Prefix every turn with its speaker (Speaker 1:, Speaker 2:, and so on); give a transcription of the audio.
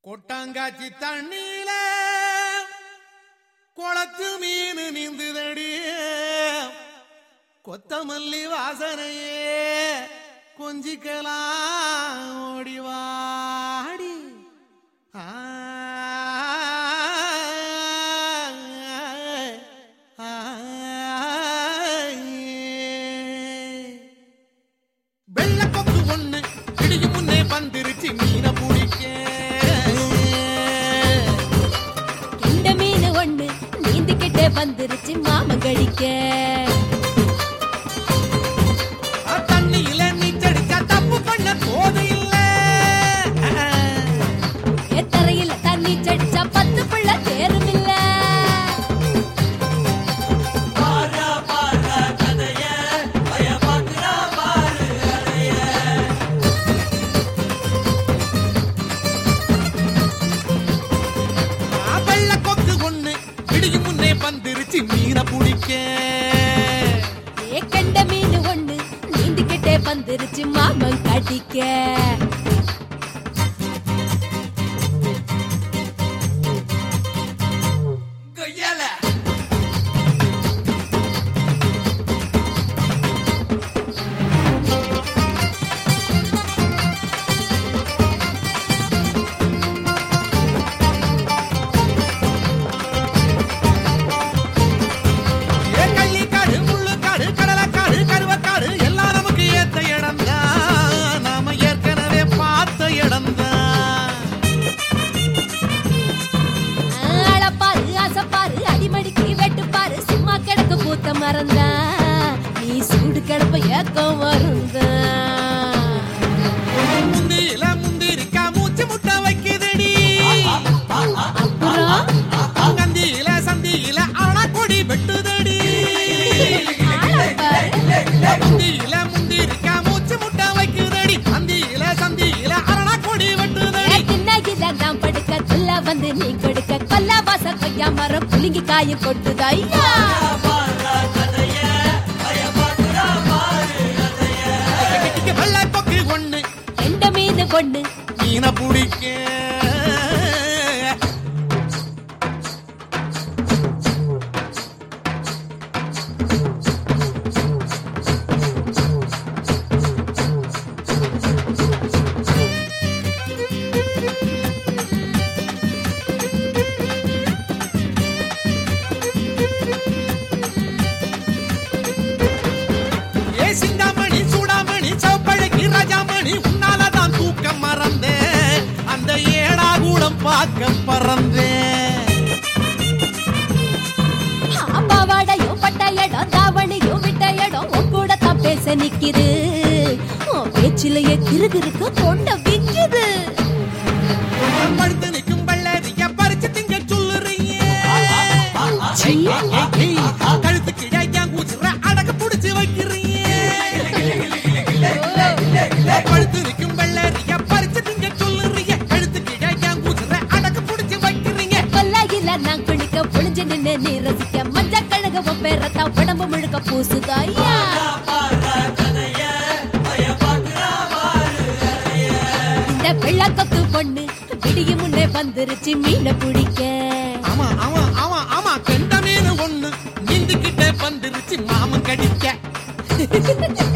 Speaker 1: கொட்டாங்காச்சி தண்ணியில குளத்து மீன் நீந்துதடி கொத்தமல்லி வாசனையே கொஞ்சிக்கலாம் ஓடிவாடி ஆ, ஆ, வெள்ளக்கொக்கு ஒண்ணு இடியும் முன்னே வந்துருச்சு மீனை பிடிக்க
Speaker 2: இந்த மீன் ஒண்ணு நீந்திக்கிட்டே வந்துருச்சு மாமன் கழிக்க
Speaker 1: ஆ, தண்ணியில நீச்சடிச்சா தப்பு பண்ண போது இல்ல
Speaker 2: எத்தரையில தண்ணி சடிச்சா பத்து பிள்ளை தேரும் இல்ல
Speaker 1: வெள்ளக்கொக்கு ஒண்ணு இடியும் முன்னே வந்துருச்சு மீனை பிடிக்க
Speaker 2: ஏ கண்ட மீன் ஒண்ணு நீந்திக்கிட்டே வந்துருச்சு மாமன் கடிக்க
Speaker 1: ஏ கள்ளிக்காடு முள்ளுக்காடு கடலக்காடு கருவக்காடு எல்லாம் நமக்கு ஏத்த இடம்தான் நாம ஏற்கனவே பார்த்த இடம்தான்
Speaker 2: ஆளப்பாரு ஆசப்பாரு அடிமடிக்கு வெட்டுப்பாரு சும்மா கிடக்கு பூத்த மறந்தா நீ சூடு கிடப்ப ஏக்கம் வருந்தா
Speaker 1: முந்தியில முந்திரிக்கா மூச்சு முட்டை வைக்குதடி
Speaker 2: அப்புறம்
Speaker 1: கந்தியில சந்தியில ஆனா கொடி வெட்டுதடி
Speaker 2: ஆளப்பாரு
Speaker 1: முந்தியில முந்திரிக்கா மூச்சு முட்டை வைக்குதடி சந்தியில சந்தியில அரணா கொடி வெட்டுதடி
Speaker 2: தின்னாகில நான் படுக்க சொல்ல வந்து நீ கொடுக்க கொல்ல வாச கொய்யா மரம் குலுங்கி காய கொட்டுது ஐயா
Speaker 1: வெள்ளை கொக்கு ஒண்ணு
Speaker 2: எந்த மீன் பொண்ணு
Speaker 1: மீனை பிடிக்க ஏ சிந்தாமணி சூடாமணி சவப்பழகி ராஜாமணி உன்னாலதான் தூக்கம் மறந்தேன் அந்த ஏடா கூடம் பார்க்க பறந்தேன்
Speaker 2: பாவாடையோ பட்ட இடம் தாவணியோ விட்ட இடம் உன் கூட தான் பேச நிக்குது உன் பேச்சிலேயே கிறுகிறுக்கு கொண்ட விக்குது
Speaker 1: படுத்து நிற்கும் பள்ளரிய பறிச்சு திங்க சொல்லுறீங்க
Speaker 2: சீ.
Speaker 1: கழுத்து கிழான் கூச்சுற அடக்க புடிச்சு வைக்கிறீங்க படுத்து நிற்கும் பள்ளரிய பறிச்சு திங்க சொல்லுறீங்க கழுத்து கிழான் கூச்சுற அடக்க புடிச்சு வைக்கிறீங்க
Speaker 2: கொல்லையில நான் குளிக்க புளிஞ்சு நின்னு நீ ரசிக்க மஞ்ச கழுக உன் பேரத்தான் உடம்பு முழுக்க பூசுது ஐயா இந்த வெள்ளக்கத்து பொண்ணு விடியும் முன்னே வந்துருச்சு மீனை பிடிக்க
Speaker 1: ஆமா ஆமா ஆமா ஆமா கெண்ட மீன் ஒண்ணு நீந்துகிட்டே வந்துருச்சு மாமன் கடிக்க